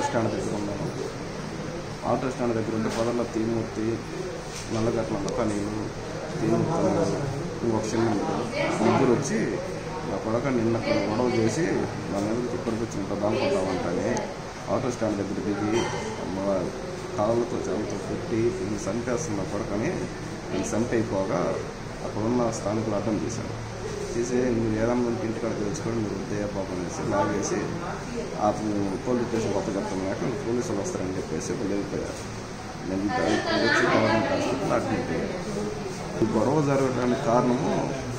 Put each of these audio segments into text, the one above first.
Stand దగ్గర ఉన్నాను auto stand దగ్గర ఉంటే పొదల్లో తీమూర్తి నల్లగట్ల నేను తీమూర్తి అన్నాడు. ఇంకొక చిన్న ముగ్గురు వచ్చి నా కొడక నిన్న అక్కడ గొడవ చేసి నా మీద ఇక్కడికి వచ్చి ఇంకా దానుకుంటామంటని ఆటో స్టాండ్ దగ్గర దిగి మా కాళ్ళతో చెవులతో పెట్టి నేను చంపేస్తున్న కొడకని నేను చంపైపోగా అక్కడ ఉన్న స్థానికులు అడ్డం తీశాను తీసి మీరు ఏదన్నా ఉంటే ఇంటికాడ తెలుసుకొని మీరు ఉదయ పాపం అనేసి లాగేసి అతను పోలీస్ స్టేషన్ కొత్త చెప్తాను లేక పోలీసులు వస్తారని చెప్పేసి వాళ్ళు వెళ్ళిపోయారు నేను ఇంకా ఇప్పుడు వచ్చి గవర్నమెంట్ హాస్పిటల్ అడ్మిట్ అయ్యాను ఈ గొడవ జరగడానికి కారణము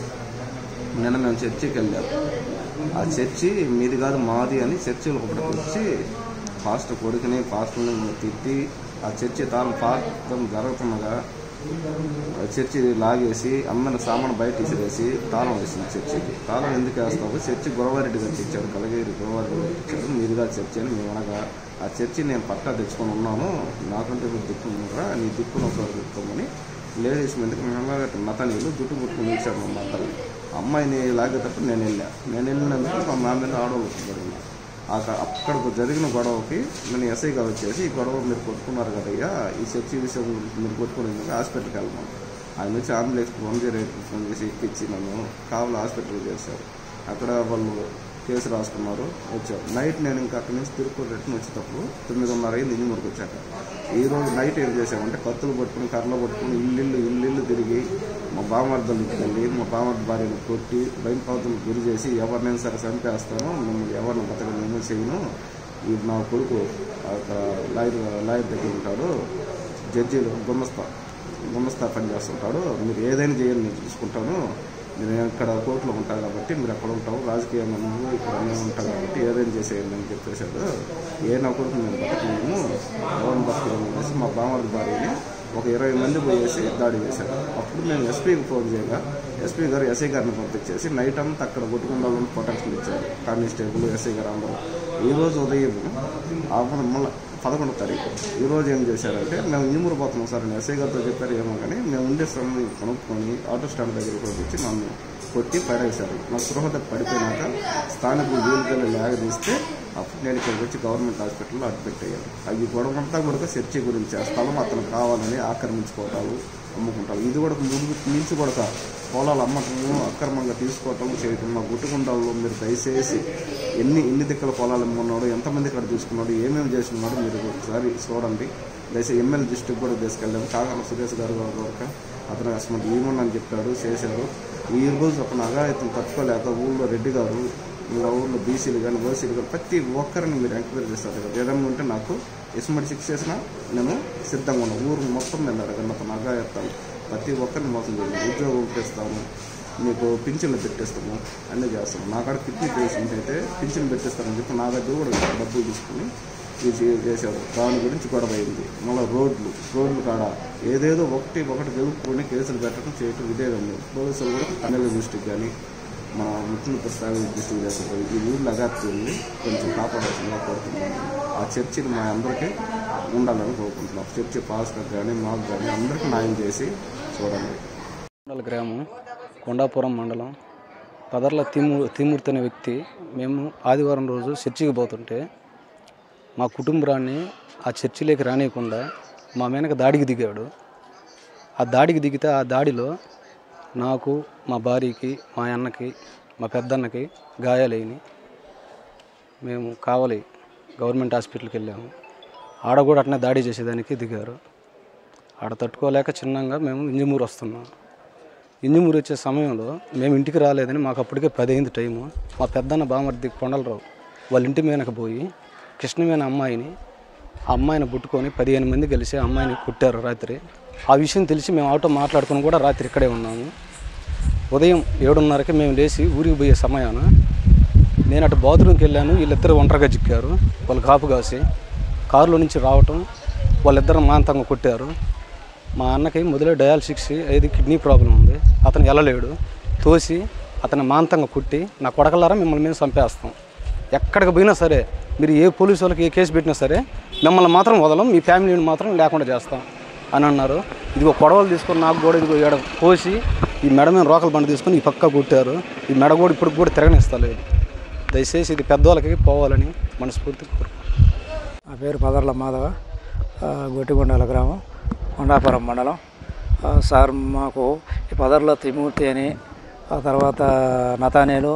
నిన్న మేము చర్చికి వెళ్ళాము ఆ చర్చి మీది కాదు మాది అని చర్చిలో ఒకటి వచ్చి పాస్టర్ కొడుకుని పాస్టర్ని తిట్టి ఆ చర్చి తాను పాత్రం జరుగుతుండగా ఆ చర్చి లాగేసి అందరిని సామాను బయట విసిరేసి తాళం వేసింది చర్చికి తాళం ఎందుకు వేస్తావు చర్చి గొడవారెడ్డి గారికి ఇచ్చాడు కలగేరి గొడవారెడ్డి గారికి ఇచ్చాడు మీరుగా చర్చి అని మేము అనగా ఆ చర్చి నేను పట్టా తెచ్చుకొని ఉన్నాను నాకంటే మీరు దిక్కు ఉన్నారా నీ దిక్కును ఒకసారి చెప్తామని లేడీస్ మీదకి మేము మతనీళ్ళు జుట్టు పుట్టుకుని ఇచ్చాడు మా మతని అమ్మాయిని లాగేటప్పుడు నేను వెళ్ళా నేను వెళ్ళినందుకు మా మా మీద ఆడవాళ్ళు పడినా అక్కడ అక్కడికి జరిగిన గొడవకి నేను ఎస్ఐ గారు వచ్చేసి ఈ గొడవ మీరు కొట్టుకున్నారు కదయ్యా ఈ చర్చి విషయం గురించి మీరు కొట్టుకునేందుకు హాస్పిటల్కి వెళ్తాను ఆయన వచ్చి అంబులెన్స్ ఫోన్ చేసి ఫోన్ చేసి ఎక్కించి నన్ను కావాలి హాస్పిటల్ చేశారు అక్కడ వాళ్ళు కేసు రాసుకున్నారు వచ్చారు నైట్ నేను ఇంకా అక్కడి నుంచి తిరుపతి రిటర్న్ వచ్చేటప్పుడు తొమ్మిదిన్నర అయింది ఇంజమూరుకు వచ్చాక ఈ రోజు నైట్ ఏం చేసామంటే కత్తులు పట్టుకుని కర్రలు పట్టుకుని ఇల్లు ఇల్లు ఇల్లు తిరిగి మా బామర్దలు వెళ్ళి మా బామర్ద భార్యను కొట్టి భయపాతులు గురి చేసి ఎవరినైనా సరే చంపేస్తాను మిమ్మల్ని ఎవరిని బతకలేమో చేయను ఈ నా కొడుకు అక్కడ లాయర్ లాయర్ దగ్గర ఉంటాడు జడ్జీలు గుమ్మస్తా గుమ్మస్తా పని చేస్తుంటాడు మీరు ఏదైనా చేయాలి నేను చూసుకుంటాను నేను ఇక్కడ కోర్టులో ఉంటాను కాబట్టి మీరు అక్కడ ఉంటావు రాజకీయంగా నువ్వు ఇక్కడ నేను ఉంటాను కాబట్టి ఏదైనా చేసేయండి అని చెప్పేశాడు ఏ నా కొడుకు నేను బతకలేము ఎవరిని బతకలేము అనేసి మా బామర్ది భార్యని ఒక ఇరవై మంది పోయేసి దాడి చేశారు అప్పుడు మేము ఎస్పీకి ఫోన్ చేయగా ఎస్పీ గారు ఎస్ఐ గారిని పంపించేసి నైట్ అంతా అక్కడ కొట్టుకుండా ప్రొటెక్షన్ ఇచ్చారు కానిస్టేబుల్ ఎస్ఐ గారు అందరూ ఈ రోజు ఉదయం అప్పుడు మళ్ళీ పదకొండు తారీఖు ఈ రోజు ఏం చేశారంటే మేము ఇంజమూరు పోతున్నాం సార్ అని ఎస్ఐ గారితో చెప్పారు ఏమో కానీ మేము ఉండే స్థలం కనుక్కొని ఆటో స్టాండ్ దగ్గరికి వచ్చి నన్ను కొట్టి పడేశారు నా స్పృహ తప్పి పడిపోయినాక స్థానికులు వీలుకెళ్ళి లాగదీస్తే అప్పుడు నేను ఇక్కడికి వచ్చి గవర్నమెంట్ హాస్పిటల్లో అడ్మిట్ అయ్యాను అవి గొడవంతా కూడా చర్చి గురించి ఆ స్థలం అతను కావాలని ఆక్రమించుకోవటాలు అమ్ముకుంటారు ఇది కూడా ముందు నుంచి కూడా పొలాలు అమ్మటము అక్రమంగా తీసుకోవటం చేయటం మా గుట్టుకుంటాల్లో మీరు దయచేసి ఎన్ని ఎన్ని దిక్కల పొలాలు అమ్ముకున్నాడు ఎంతమంది ఇక్కడ తీసుకున్నాడు ఏమేమి చేస్తున్నాడు మీరు ఒకసారి చూడండి దయచేసి ఎమ్మెల్యే దృష్టికి కూడా తీసుకెళ్ళాము కాగల సురేష్ గారు వరకు అతను అసలు ఏమని అని చెప్పాడు చేశారు ఈ రోజు ఒక అఘాయితం తట్టుకోలేక ఊళ్ళో రెడ్డి గారు ఇంకా ఊళ్ళో బీసీలు కానీ ఓసీలు కానీ ప్రతి ఒక్కరిని మీరు ఎంక్వైరీ చేస్తారు కదా ఏదైనా ఉంటే నాకు ఎస్మడి శిక్ష చేసినా నేను సిద్ధంగా ఉన్నాను ఊరు మొత్తం నేను అడగను అతను అఘాయిస్తాను ప్రతి ఒక్కరిని మోసం చేయాలి ఉద్యోగం పెట్టేస్తాము మీకు పింఛన్లు పెట్టేస్తాము అన్నీ చేస్తాము నా కాడ కిడ్నీ పేషెంట్ అయితే పింఛన్ పెట్టేస్తారని చెప్పి నా దగ్గర కూడా డబ్బులు తీసుకుని ఇది చేశారు దాని గురించి గొడవ అయింది మళ్ళీ రోడ్లు రోడ్లు కాడ ఏదేదో ఒకటి ఒకటి వెలుపుకొని కేసులు పెట్టడం చేయటం ఇదే ఉంది పోలీసులు కూడా కన్నెల దృష్టికి కానీ మన ముఖ్యమంత్రి స్థాయి దృష్టికి చేస్తారు ఈ ఊళ్ళో అగాత్తుంది కొంచెం కాపాడాల్సిందిగా కోరుతున్నాను ఆ చర్చిని మా అందరికీ ఉండాలని కోరుకుంటున్నాం చర్చి పాస్టర్ కానీ మాకు కానీ అందరికీ న్యాయం చేసి చూడండి కొండల గ్రామం కొండాపురం మండలం పదర్ల తిమూ తిమూర్తి అనే వ్యక్తి మేము ఆదివారం రోజు చర్చికి పోతుంటే మా కుటుంబాన్ని ఆ చర్చిలోకి రానియకుండా మా వెనక దాడికి దిగాడు ఆ దాడికి దిగితే ఆ దాడిలో నాకు మా భార్యకి మా అన్నకి మా పెద్దన్నకి గాయాలైనవి మేము కావాలి గవర్నమెంట్ హాస్పిటల్కి వెళ్ళాము ఆడ కూడా అట్నే దాడి చేసేదానికి దిగారు ఆడ తట్టుకోలేక చిన్నగా మేము ఇంజమూరు వస్తున్నాం ఇంజమూరు వచ్చే సమయంలో మేము ఇంటికి రాలేదని మాకు అప్పటికే పది అయింది టైము మా పెద్దన్న బామర్ది కొండలరావు వాళ్ళ ఇంటి మీదకి పోయి కృష్ణమైన అమ్మాయిని ఆ అమ్మాయిని పుట్టుకొని పదిహేను మంది కలిసి ఆ అమ్మాయిని కొట్టారు రాత్రి ఆ విషయం తెలిసి మేము ఆటో మాట్లాడుకొని కూడా రాత్రి ఇక్కడే ఉన్నాము ఉదయం ఏడున్నరకి మేము లేచి ఊరికి పోయే సమయాన నేను అటు బాత్రూమ్కి వెళ్ళాను వీళ్ళిద్దరు ఒంటరిగా చిక్కారు వాళ్ళు కాపు కాసి కారులో నుంచి రావటం వాళ్ళిద్దరు మాంతంగా కొట్టారు మా అన్నకి మొదలే డయాలసిస్ ఏది కిడ్నీ ప్రాబ్లం ఉంది అతను వెళ్ళలేడు తోసి అతను మాంతంగా కుట్టి నా కొడకలారా మిమ్మల్ని మేము చంపేస్తాం ఎక్కడికి పోయినా సరే మీరు ఏ పోలీసు వాళ్ళకి ఏ కేసు పెట్టినా సరే మిమ్మల్ని మాత్రం వదలం మీ ఫ్యామిలీని మాత్రం లేకుండా చేస్తాం అని అన్నారు ఇదిగో కొడవలు తీసుకొని నాకు కూడా ఇదిగో ఏడ కోసి ఈ మెడ మీద రోకల బండి తీసుకొని ఈ పక్క కొట్టారు ఈ మెడ కూడా ఇప్పుడు కూడా తిరగనిస్తలేదు దయచేసి ఇది పెద్దవాళ్ళకి పోవాలని మనస్ఫూర్తి కోరుకుంటున్నాను నా పేరు పదర్ల మాధవ ఆ, గొట్టిగొండాల గ్రామం కొండాపురం మండలం ఆ, సార్ మాకు ఈ పదర్ల త్రిమూర్తి అని ఆ తర్వాత నతానేలు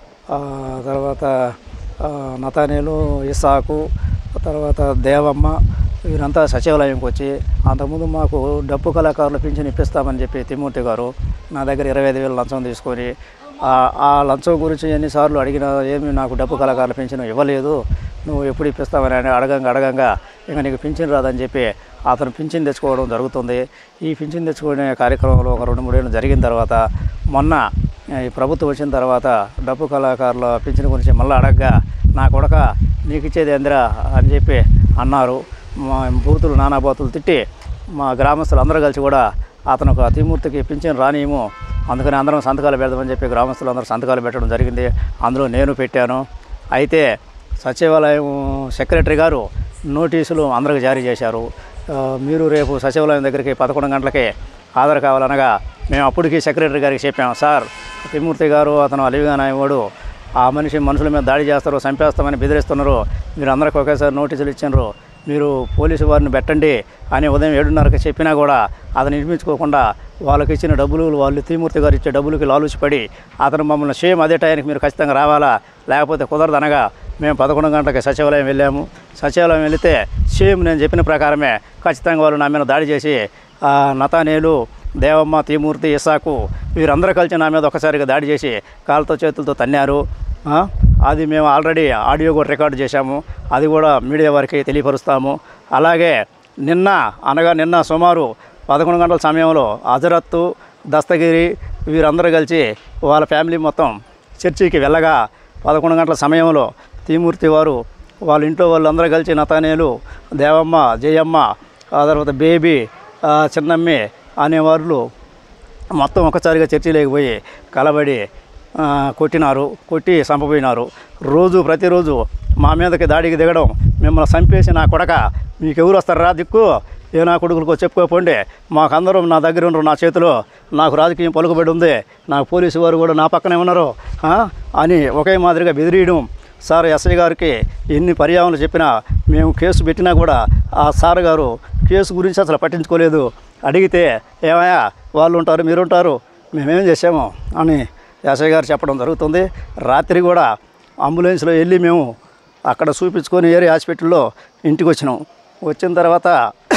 ఆ తర్వాత ఆ, నతానేలు ఇసాకు ఆ తర్వాత దేవమ్మ వీరంతా సచివాలయంకి వచ్చి అంతకుముందు మాకు డప్పు కళాకారులు పింఛన్ ఇప్పిస్తామని చెప్పి తిమ్మూర్తి గారు నా దగ్గర ఇరవై ఐదు వేలు లంచం తీసుకొని ఆ- ఆ లంచం గురించి ఎన్నిసార్లు అడిగినా ఏమి నాకు డప్పు కళాకారుల పింఛన్ ఇవ్వలేదు నువ్వు ఎప్పుడు ఇప్పిస్తామని అని అడగంగా అడగంగా ఇంకా నీకు పింఛన్ రాదని చెప్పి అతను పింఛన్ తెచ్చుకోవడం జరుగుతుంది ఈ పింఛన్ తెచ్చుకునే కార్యక్రమంలో ఒక రెండు మూడేళ్ళు జరిగిన తర్వాత మొన్న ఈ ప్రభుత్వం వచ్చిన తర్వాత డప్పు కళాకారుల పింఛన్ గురించి మళ్ళీ అడగగా నా కొడక నీకు ఇచ్చేది ఎందిరా అని చెప్పి అన్నారు మా బూతులు నానా బూతులు తిట్టి మా గ్రామస్తులు అందరూ కలిసి కూడా అతను అతిమూర్తికి పింఛన్ రానియము అందుకని అందరం సంతకాలు పెడదామని చెప్పి గ్రామస్తులు అందరూ సంతకాలు పెట్టడం జరిగింది అందులో నేను పెట్టాను అయితే సచివాలయం సెక్రటరీ గారు నోటీసులు అందరికి జారీ చేశారు ఆ, మీరు రేపు సచివాలయం దగ్గరికి పదకొండు గంటలకి హాజరు కావాలనగా మేము అప్పటికి సెక్రటరీ గారికి చెప్పాము సార్ తిమ్మూర్తి గారు అతను అలివిగా నాయవాడు ఆ మనిషి మనుషుల మీద దాడి చేస్తారు చంపేస్తామని బెదిరిస్తున్నారు మీరు అందరికి ఒకేసారి నోటీసులు ఇచ్చినారు మీరు పోలీసు వారిని పెట్టండి అని ఉదయం ఏడున్నరకి చెప్పినా కూడా అతను నిర్మించుకోకుండా వాళ్ళకి ఇచ్చిన డబ్బులు వాళ్ళు తీమూర్తి గారు ఇచ్చే డబ్బులకి లాలూచిపడి అతను మమ్మల్ని సేమ్ అదే టైంకి మీరు ఖచ్చితంగా రావాలా లేకపోతే కుదరదు అనగా మేము పదకొండు గంటలకి సచివాలయం వెళ్ళాము సచివాలయం వెళితే సేమ్ నేను చెప్పిన ప్రకారమే ఖచ్చితంగా వాళ్ళు నా మీద దాడి చేసి ఆ, నతానేలు దేవమ్మ తీమూర్తి ఇసాకు వీరందరూ కలిసి నా మీద ఒకసారిగా దాడి చేసి కాళ్ళతో చేతులతో తన్నారు ఆ, అది మేము ఆల్రెడీ ఆడియో కూడా రికార్డు చేశాము అది కూడా మీడియా వారికి తెలియపరుస్తాము అలాగే నిన్న అనగా నిన్న సుమారు పదకొండు గంటల సమయంలో హజరత్తు దస్తగిరి వీరందరూ కలిసి వాళ్ళ ఫ్యామిలీ మొత్తం చర్చికి వెళ్ళగా పదకొండు గంటల సమయంలో తీమూర్తి వారు వాళ్ళ ఇంట్లో వాళ్ళందరూ కలిసి నతానేలు దేవమ్మ జయమ్మ ఆ తర్వాత బేబీ ఆ, చిన్నమ్మి అనేవాళ్ళు మొత్తం ఒకసారిగా చర్చిలోకి పోయి కలబడి ఆ, కొట్టినారు కొట్టి చంపబోయినారు రోజు ప్రతిరోజు మా మీదకి దాడికి దిగడం మిమ్మల్ని చంపేసి నా కొడక మీకు ఎవరు వస్తారా దిక్కు ఏ నా కొడుకులకు చెప్పుకోపోండి మాకందరం నా దగ్గర ఉండరు నా చేతిలో నాకు రాజకీయం పలుకుబడి ఉంది నాకు పోలీసు వారు కూడా నా పక్కనే ఉన్నారు ఆ? అని ఒకే మాదిరిగా బెదిరియడం సార్ ఎస్ఐ గారికి ఎన్ని పర్యావరణలు చెప్పినా మేము కేసు పెట్టినా కూడా ఆ సార్ గారు కేసు గురించి అసలు పట్టించుకోలేదు అడిగితే ఏమయ్యా వాళ్ళు ఉంటారు మీరు ఉంటారు మేమేం చేసాము అని ఎస్ఐ గారు చెప్పడం జరుగుతుంది రాత్రి కూడా అంబులెన్స్లో వెళ్ళి మేము అక్కడ చూపించుకొని ఏరియా హాస్పిటల్లో ఇంటికి వచ్చినాం వచ్చిన తర్వాత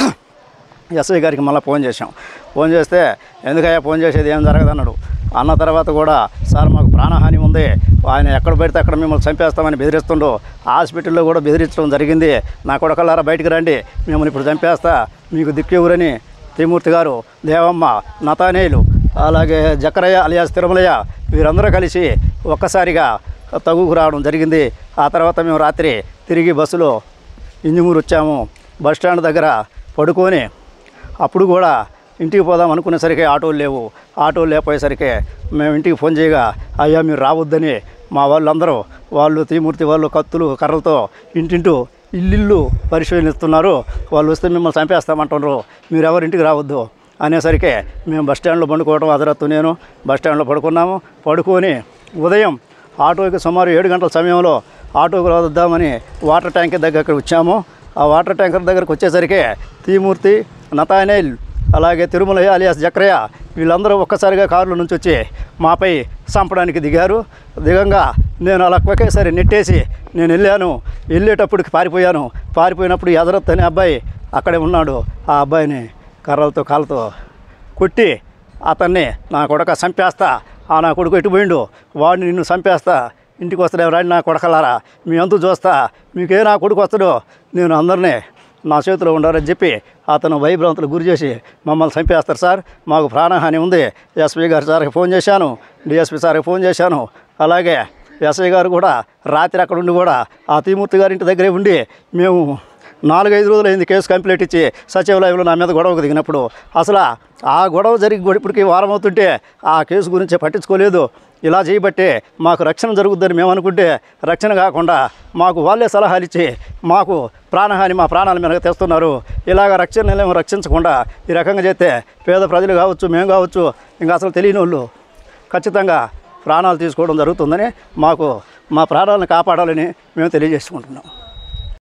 ఎస్ఐ గారికి మళ్ళీ ఫోన్ చేశాం ఫోన్ చేస్తే ఎందుకయ్యా ఫోన్ చేసేది ఏం జరగదు అన్నాడు అన్న తర్వాత కూడా సార్ మాకు ప్రాణహాని ఉంది ఆయన ఎక్కడ పెడితే అక్కడ మిమ్మల్ని చంపేస్తామని బెదిరిస్తుండో హాస్పిటల్లో కూడా బెదిరించడం జరిగింది నా కొడకల్లారా బయటికి రండి మిమ్మల్ని ఇప్పుడు చంపేస్తా మీకు దిక్కు ఎవరని త్రిమూర్తి గారు దేవమ్మ నతానేయులు అలాగే జకరయ్య అలియాస్ తిరుమలయ్య వీరందరూ కలిసి ఒక్కసారిగా తగుకు రావడం జరిగింది ఆ తర్వాత మేము రాత్రి తిరిగి బస్సులో ఇంజమూరు వచ్చాము బస్ స్టాండ్ దగ్గర పడుకొని అప్పుడు కూడా ఇంటికి పోదాం అనుకునేసరికి ఆటోలు లేవు ఆటోలు లేకపోయేసరికి మేము ఇంటికి ఫోన్ చేయగా అయ్యా మీరు రావద్దని మా వాళ్ళందరూ వాళ్ళు తీమూర్తి వాళ్ళు కత్తులు కర్రలతో ఇంటింటూ ఇల్లు పరిశీలిస్తున్నారు వాళ్ళు వస్తే మిమ్మల్ని చంపేస్తామంటున్నారు మీరు ఎవరు ఇంటికి రావద్దు అనేసరికి మేము బస్ స్టాండ్లో పండుకోవడం అదరత్తు నేను బస్ స్టాండ్లో పడుకున్నాము పడుకొని ఉదయం ఆటోకి సుమారు ఏడు గంటల సమయంలో ఆటోకి వద్దామని వాటర్ ట్యాంకర్ దగ్గరికి వచ్చాము ఆ వాటర్ ట్యాంకర్ దగ్గరికి వచ్చేసరికి తీమూర్తి నతానేల్ అలాగే తిరుమలయ్య అలియాస్ జక్రయ్య వీళ్ళందరూ ఒక్కసారిగా కారులో నుంచి వచ్చి మాపై చంపడానికి దిగారు దిగంగా నేను అలా ఒకేసారి నెట్టేసి నేను వెళ్ళాను వెళ్ళేటప్పటికి పారిపోయాను పారిపోయినప్పుడు ఎదరత్ అనే అబ్బాయి అక్కడే ఉన్నాడు ఆ అబ్బాయిని కర్రలతో కాళ్ళతో కొట్టి అతన్ని నా కొడక చంపేస్తా ఆ నా కొడుకు ఎటు పోయిండు వాడిని నిన్ను చంపేస్తా ఇంటికి వస్తాడే రాండి నా కొడకలారా మీ అంతు చూస్తా మీకే నా కొడుకు వస్తాడో నేను అందరినీ నా చేతిలో ఉండాలని చెప్పి అతను భయభ్రాంతులు గురి చేసి మమ్మల్ని చంపేస్తారు సార్ మాకు ప్రాణహాని ఉంది ఎస్పీ గారి సార్కి ఫోన్ చేశాను డిఎస్పీ సార్కి ఫోన్ చేశాను అలాగే ఎస్ఐ గారు కూడా రాత్రి అక్కడ ఉండి కూడా ఆ తీమూర్తి గారి ఇంటి దగ్గరే ఉండి మేము నాలుగైదు రోజులు అయింది కేసు కంప్లైంట్ ఇచ్చి సచివాలయంలో నా మీద గొడవకు దిగినప్పుడు అసలు ఆ గొడవ జరిగి ఇప్పటికి వారం అవుతుంటే ఆ కేసు గురించి పట్టించుకోలేదు ఇలా చేయబట్టే మాకు రక్షణ జరుగుద్దని మేము అనుకుంటే రక్షణ కాకుండా మాకు వాళ్ళే సలహాలు ఇచ్చి మాకు ప్రాణహాని మా ప్రాణాల మీద తెస్తున్నారు ఇలాగ రక్షణ ఏమో రక్షించకుండా ఈ రకంగా చేస్తే పేద ప్రజలు కావచ్చు మేము కావచ్చు ఇంకా అసలు తెలియని వాళ్ళు ఖచ్చితంగా ప్రాణాలు తీసుకోవడం జరుగుతుందని మాకు మా ప్రాణాలను కాపాడాలని మేము తెలియజేసుకుంటున్నాం